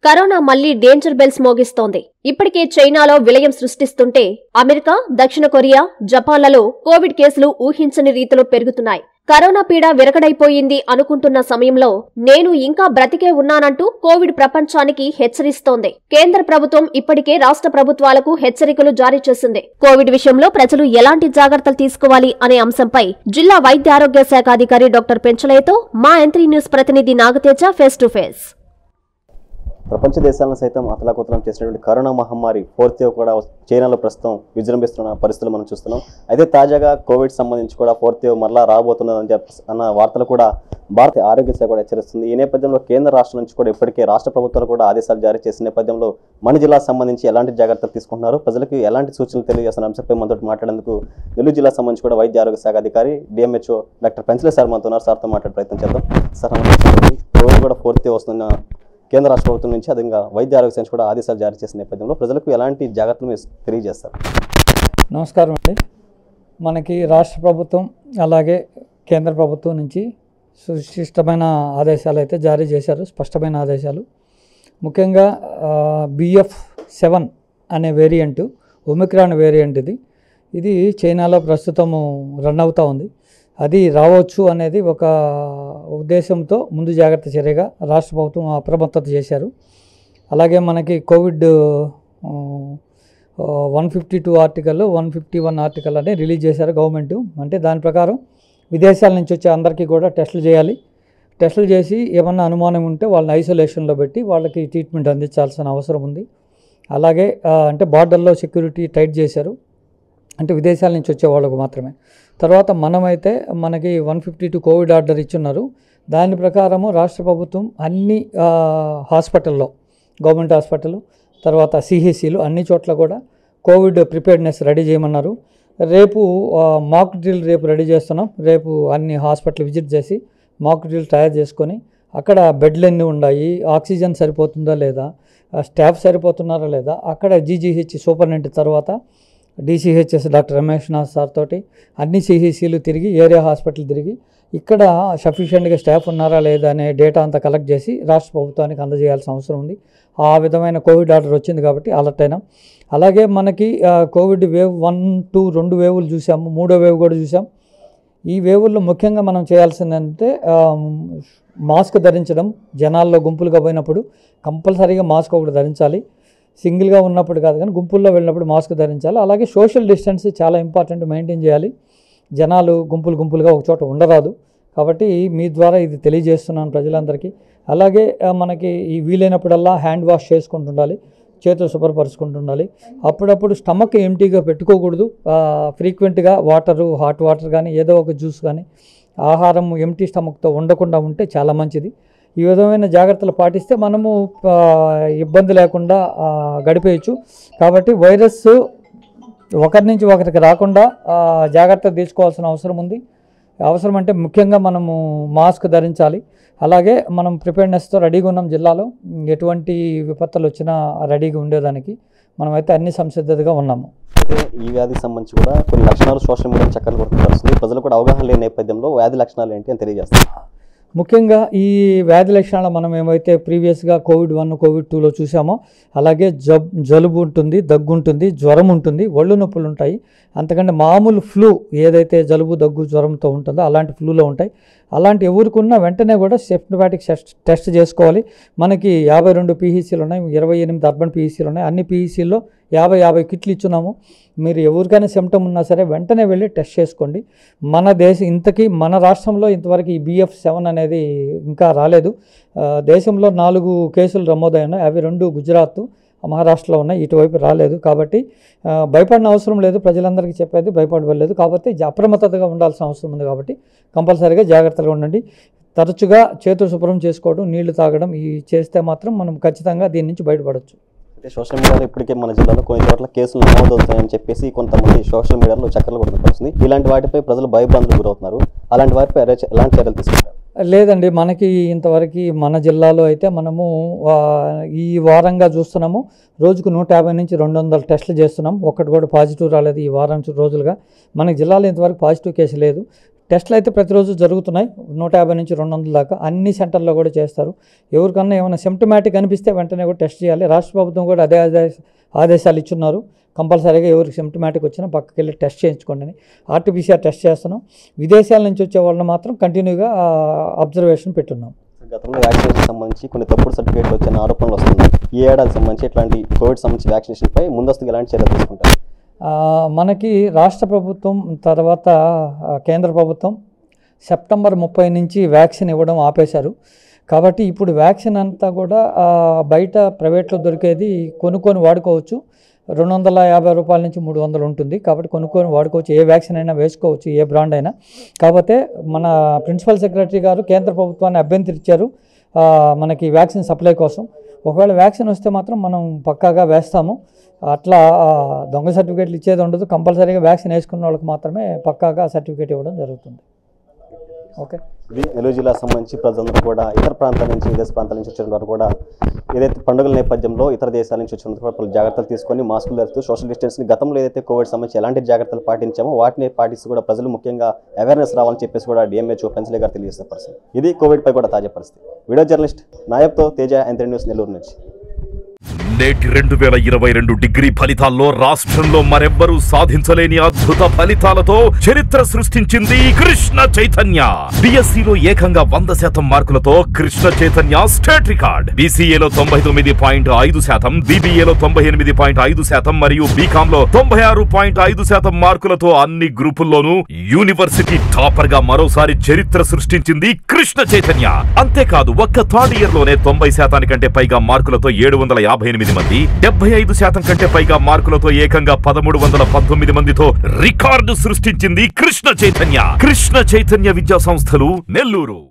Corona మళ్లీ danger bells మోగిస్తోంది ఇప్పటికే చైనాలో విలయం సృష్టిస్తుంటే అమెరికా దక్షిణ కొరియా జపాన్లలో కోవిడ్ కేసులు ఊహించని రీతిలో పెరుగుతున్నాయి కరోనా పీడ విరగడైపోయింది అనుకుంటున్న సమయంలో నేను ఇంకా బ్రతికే ఉన్నానంటూ కోవిడ్ ప్రపంచానికి హెచ్చరిస్తోంది కేంద్ర ప్రభుత్వం ఇప్పటికే రాష్ట్ర ప్రభుత్వాలకు హెచ్చరికలు జారీ చేసింది కోవిడ్ విషయంలో ప్రజలు ఎలాంటి జాగ్రత్తలు తీసుకోవాలి అనే అంశంపై జిల్లా వైద్య ఆరోగ్య శాఖ అధికారి డాక్టర్ పెంచలయ్యతో మా ఎంత్రీ న్యూస్ ప్రతినిధి నాగతేజ ఫేస్ టు ఫేస్ ప్రపంచ దేశాలను సైతం అతలాకుతలం చేసినటువంటి కరోనా మహమ్మారి ఫోర్త్ వేవ్ కూడా చైనాలో ప్రస్తుతం విజృంభిస్తున్న పరిస్థితులు మనం చూస్తున్నాం అయితే తాజాగా కోవిడ్ సంబంధించి కూడా ఫోర్త్ వేవ్ మరలా రాబోతున్నదని చెప్పి అన్న వార్తలు కూడా భారత ఆరోగ్య శాఖ కూడా హెచ్చరిస్తుంది ఈ నేపథ్యంలో కేంద్ర రాష్ట్రం నుంచి కూడా ఇప్పటికే రాష్ట్ర ప్రభుత్వాలు కూడా ఆదేశాలు జారీ చేసిన నేపథ్యంలో మన జిల్లాకు సంబంధించి ఎలాంటి జాగ్రత్తలు తీసుకుంటున్నారు ప్రజలకు ఎలాంటి సూచనలు తెలియజేస్తున్న అంశంపై మనతో మాట్లాడేందుకు నెల్లూరు జిల్లా సంబంధించి కూడా వైద్య ఆరోగ్య శాఖ అధికారి డిఎంహెచ్ఓ డాక్టర్ పెన్సిలే సార్ మనతో ఉన్నారు సార్తో మాట్లాడే ప్రయత్నం చేద్దాం సార్ నమస్తే. కోవిడ్ కూడా ఫోర్త్ వేవ్ వస్తున్న కేంద్ర రాష్ట్ర ప్రభుత్వం నుంచి అదేవిధంగా వైద్య ఆరోగ్య సంస్థ కూడా ఆదేశాలు జారీ చేసిన నేపథ్యంలో ప్రజలకు ఎలాంటి జాగ్రత్తలు మీరు తెలియజేస్తారు నమస్కారం అండి మనకి రాష్ట్ర ప్రభుత్వం అలాగే కేంద్ర ప్రభుత్వం నుంచి సుశిష్టమైన ఆదేశాలు అయితే జారీ చేశారు స్పష్టమైన ఆదేశాలు ముఖ్యంగా బిఎఫ్ సెవెన్ అనే వేరియంట్ ఒమిక్రాన్ వేరియంట్ ఇది ఇది చైనాలో ప్రస్తుతము రన్ అవుతూ ఉంది అది రావచ్చు అనేది ఒక ఉద్దేశంతో ముందు జాగ్రత్త చర్యగా రాష్ట్ర ప్రభుత్వం అప్రమత్తత చేశారు అలాగే మనకి covid one fifty two article one fifty one article అని రిలీజ్ చేశారు గవర్నమెంట్ అంటే దాని ప్రకారం విదేశాల నుంచి వచ్చే అందరికీ కూడా టెస్టులు చేయాలి టెస్టులు చేసి ఏమన్నా అనుమానం ఉంటే వాళ్ళని ఐసోలేషన్లో పెట్టి వాళ్ళకి ట్రీట్మెంట్ అందించాల్సిన అవసరం ఉంది అలాగే ఆ, అంటే బార్డర్లో సెక్యూరిటీ టైట్ చేశారు అంటే విదేశాల నుంచి వచ్చే వాళ్ళకు మాత్రమే తర్వాత మనమైతే మనకి one fifty two covid order ఇచ్చున్నారు దాని ప్రకారము రాష్ట్ర ప్రభుత్వం అన్ని ఆ, హాస్పిటల్లో గవర్నమెంట్ హాస్పిటల్ తర్వాత సిహెసిలు అన్ని చోట్ల కూడా కోవిడ్ ప్రిపేర్డ్నెస్ రెడీ చేయమన్నారు రేపు మాక్ డ్రిల్ రేపు రెడీ చేస్తున్నాం రేపు అన్ని హాస్పిటల్ విజిట్ చేసి మాక్ డ్రిల్ తయారు చేసుకొని అక్కడ బెడ్లు ఎన్ని ఉన్నాయి ఆక్సిజన్ సరిపోతుందా లేదా ఆ, స్టాఫ్ సరిపోతున్నారా లేదా అక్కడ జీజీహెచ్ సూపరింటెండెంట్ తర్వాత DCHS doctor Ramesh Nath sir తోటి అన్ని సిహెచ్సిలు తిరిగి ఏరియా హాస్పిటల్ తిరిగి ఇక్కడ సఫిషియెంట్గా స్టాఫ్ ఉన్నారా లేదా అనే డేటా అంతా కలెక్ట్ చేసి రాష్ట్ర ప్రభుత్వానికి అందజేయాల్సిన అవసరం ఉంది ఆ విధమైన కోవిడ్ ఆర్డర్ వచ్చింది కాబట్టి అలర్ట్ అయినాం అలాగే మనకి ఆ, కోవిడ్ వేవ్ వన్ టూ రెండు వేవులు చూసాము మూడో వేవ్ కూడా చూసాం ఈ వేవుల్లో ముఖ్యంగా మనం చేయాల్సిందంటే ఆ, మాస్క్ ధరించడం జనాల్లో గుంపులుగా పోయినప్పుడు కంపల్సరీగా మాస్క్ ఒకటి ధరించాలి సింగిల్గా ఉన్నప్పుడు కాదు కానీ గుంపుల్లో వెళ్ళినప్పుడు మాస్క్ ధరించాలి అలాగే సోషల్ డిస్టెన్స్ చాలా ఇంపార్టెంట్ మెయింటైన్ చేయాలి జనాలు గుంపులు గుంపులుగా ఒక చోట ఉండరాదు కాబట్టి మీ ద్వారా ఇది తెలియజేస్తున్నాను ప్రజలందరికీ అలాగే ఆ, మనకి ఈ వీలైనప్పుడల్లా హ్యాండ్ వాష్ చేసుకుంటుండాలి చేతులు శుభ్రపరచుకుంటుండాలి అప్పుడప్పుడు స్టమక్ ఎంటీగా పెట్టుకోకూడదు ఫ్రీక్వెంట్గా వాటరు హాట్ వాటర్ కానీ ఏదో ఒక జ్యూస్ కానీ ఆహారం ఎంటీ స్టమక్తో ఉండకుండా ఉంటే చాలా మంచిది ఈ విధమైన జాగ్రత్తలు పాటిస్తే మనము ఆ, ఇబ్బంది లేకుండా ఆ, గడిపేయచ్చు కాబట్టి వైరస్ ఒకరి నుంచి ఒకరికి రాకుండా ఆ, జాగ్రత్త తీసుకోవాల్సిన అవసరం ఉంది అవసరం అంటే ముఖ్యంగా మనము మాస్క్ ధరించాలి అలాగే మనం ప్రిపేర్నెస్తో రెడీగా ఉన్నాం జిల్లాలో ఎటువంటి విపత్తులు వచ్చినా రెడీగా ఉండేదానికి మనమైతే అన్ని సంసిద్ధతగా ఉన్నాము అయితే ఈ వ్యాధికి సంబంధించి కూడా కొన్ని లక్షణాలు సోషల్ మీడియా చక్కర్లు కొడుతూ వస్తుంది ప్రజలు కూడా అవగాహన లేని నేపథ్యంలో వ్యాధి లక్షణాలు ఏంటి అని తెలియజేస్తారు ముఖ్యంగా ఈ వ్యాధి లక్షణాలు మనం ఏమైతే ప్రీవియస్గా కోవిడ్ వన్ కోవిడ్ టూలో చూసామో అలాగే జబ్ జలుబు ఉంటుంది దగ్గు ఉంటుంది జ్వరం ఉంటుంది ఒళ్ళు నొప్పులు ఉంటాయి అంతకంటే మామూలు ఫ్లూ ఏదైతే జలుబు దగ్గు జ్వరంతో ఉంటుందో అలాంటి ఫ్లూలో ఉంటాయి అలాంటి ఎవరికున్నా వెంటనే కూడా సిస్టమాటిక్ టెస్ట్ చేసుకోవాలి మనకి యాభై రెండు పీహీసీలు ఉన్నాయి ఇరవై ఎనిమిది అర్బన్ పీహీసీలు ఉన్నాయి అన్ని పీహీసీల్లో యాభై యాభై కిట్లు ఇచ్చున్నాము మీరు ఎవరికైనా సిమ్టమ్ ఉన్నా సరే వెంటనే వెళ్ళి టెస్ట్ చేసుకోండి మన దేశ ఇంతకీ మన రాష్ట్రంలో ఇంతవరకు ఈ బిఎఫ్ సెవెన్ అనేది ఇంకా రాలేదు ఆ, దేశంలో నాలుగు కేసులు నమోదై ఉన్నాయి అవి రెండు గుజరాత్ మహారాష్ట్రలో ఉన్నాయి ఇటువైపు రాలేదు కాబట్టి ఆ, భయపడిన అవసరం లేదు ప్రజలందరికీ చెప్పేది భయపడలేదు కాబట్టి జా- అప్రమత్తతగా ఉండాల్సిన అవసరం ఉంది కాబట్టి కంపల్సరీగా జాగ్రత్తగా ఉండండి తరచుగా చేతులు శుభ్రం చేసుకోవడం నీళ్లు తాగడం ఈ చేస్తే మాత్రం మనం ఖచ్చితంగా దీని నుంచి బయటపడవచ్చు అయితే సోషల్ మీడియాలో ఇప్పటికే మన జిల్లాలో కొన్ని చోట్ల కేసులు నమోదవుతాయని చెప్పేసి కొంతమంది సోషల్ మీడియాలో చక్కర్లు కొడుతూ వస్తుంది ఇలాంటి వాటిపై ప్రజలు భయభ్రాంతులకు గురవుతున్నారు అలాంటి వాటిపై ఎలాంటి ఎలాంటి చర్యలు తీసుకుంటారు లేదండి మనకి ఇంతవరకు మన జిల్లాలో అయితే మనము ఆ, ఈ వారంగా చూస్తున్నాము రోజుకు నూట యాభై నుంచి రెండు వందల టెస్టులు చేస్తున్నాం ఒక్కటి కూడా పాజిటివ్ రాలేదు ఈ వారం చు- రోజులుగా మన జిల్లాలో ఇంతవరకు పాజిటివ్ కేసు లేదు టెస్టులు అయితే ప్రతిరోజు జరుగుతున్నాయి నూట యాభై నుంచి రెండు వందల దాకా అన్ని సెంటర్లో కూడా చేస్తారు ఎవరికన్నా ఏమైనా సిమ్టమాటిక్ అనిపిస్తే వెంటనే కూడా టెస్ట్ చేయాలి రాష్ట్ర ప్రభుత్వం కూడా అదే ఆదేశ ఆదేశాలు ఇచ్చున్నారు కంపల్సరీగా ఎవరికి సిమ్టమాటిక్ వచ్చినా పక్కకి వెళ్ళి టెస్ట్ చేయించుకోండి అని ఆర్టీపీసీఆర్ టెస్ట్ చేస్తున్నాం విదేశాల నుంచి వచ్చే వాళ్ళని మాత్రం కంటిన్యూగా అబ్జర్వేషన్ పెట్టున్నాం గతంలో వ్యాక్సినేషన్ సంబంధించి కొన్ని తప్పుడు సర్టిఫికేట్లు వచ్చిన ఆరోపణలు వస్తున్నాయి ఈ ఏడాది సంబంధించి ఇట్లాంటి కోవిడ్ సంబంధించి వ్యాక్సినేషన్ పై ముందస్తుగా ఎలాంటి చర్యలు తీసుకుంటారు ఆ, మనకి రాష్ట్ర ప్రభుత్వం తర్వాత ఆ, కేంద్ర ప్రభుత్వం సెప్టెంబర్ ముప్పై నుంచి వ్యాక్సిన్ ఇవ్వడం ఆపేశారు కాబట్టి ఇప్పుడు వ్యాక్సిన్ అంతా కూడా ఆ, బయట ప్రైవేట్లో దొరికేది కొనుక్కొని వాడుకోవచ్చు రెండు వందల యాభై రూపాయల నుంచి మూడు వందలు ఉంటుంది కాబట్టి కొనుక్కొని వాడుకోవచ్చు ఏ వ్యాక్సిన్ అయినా వేసుకోవచ్చు ఏ బ్రాండ్ అయినా కాకపోతే మన ప్రిన్సిపల్ సెక్రటరీ గారు కేంద్ర ప్రభుత్వాన్ని అభ్యంతరించారు ఆ, మనకి వ్యాక్సిన్ సప్లై కోసం ఒకవేళ వ్యాక్సిన్ వస్తే మాత్రం మనం పక్కాగా వేస్తాము అట్లా ఆ, దొంగ సర్టిఫికేట్లు ఇచ్చేది ఉండదు కంపల్సరీగా వ్యాక్సిన్ వేసుకున్న వాళ్ళకి మాత్రమే పక్కాగా సర్టిఫికేట్ ఇవ్వడం జరుగుతుంది ఓకే ఇది నెల్లూరు జిల్లా సంబంధించి ప్రజలందరూ కూడా ఇతర ప్రాంతాల నుంచి విదేశ ప్రాంతాల నుంచి వచ్చిన వారు కూడా ఏదైతే పండుగల నేపథ్యంలో ఇతర దేశాల నుంచి వచ్చిన వారు కూడా పలు జాగ్రత్తలు తీసుకొని మాస్కులు ధరుతూ సోషల్ డిస్టెన్స్ని గతంలో ఏదైతే కోవిడ్ సంబంధించి ఎలాంటి జాగ్రత్తలు పాటించామో వాటిని పాటిస్తూ కూడా ప్రజలు ముఖ్యంగా అవేర్నెస్ రావాలని చెప్పేసి కూడా డిఎంహెచ్ఓ పెన్సిలే గారు తెలియజేసే పరిస్థితి ఇది కోవిడ్ పై కూడా తాజా పరిస్థితి వీడియో జర్నలిస్ట్ నాయబ్తో తేజ ఎంత్రీ న్యూస్ నెల్లూరు నుంచి నేటి రెండు వేల ఇరవై రెండు డిగ్రీ ఫలితాల్లో రాష్ట్రంలో మరెవ్వరూ సాధించలేని అద్భుత ఫలితాలతో చరిత్ర సృష్టించింది కృష్ణ చైతన్య బిఎస్సిలో ఏకంగా వంద శాతం మార్కులతో కృష్ణ చైతన్య స్టేట్ రికార్డ్ బీసీఏలో తొంభై తొమ్మిది పాయింట్ ఐదు శాతం బీబీఏలో తొంభై ఎనిమిది పాయింట్ ఐదు శాతం మరియు బీకామ్ లో తొంభై ఆరు పాయింట్ ఐదు శాతం మార్కులతో అన్ని గ్రూపుల్లోనూ యూనివర్సిటీ టాపర్ గా మరోసారి చరిత్ర సృష్టించింది కృష్ణ చైతన్య అంతేకాదు ఒక్క థర్డ్ ఇయర్ లోనే తొంభై శాతానికంటే పైగా మార్కులతో ఏడు వందల యాభై ఎనిమిది మంది డెబ్బై ఐదు శాతం కంటే పైగా మార్కులతో ఏకంగా పదమూడు వందల పంతొమ్మిది మందితో రికార్డు సృష్టించింది కృష్ణ చైతన్య కృష్ణ చైతన్య విద్యా సంస్థలు నెల్లూరు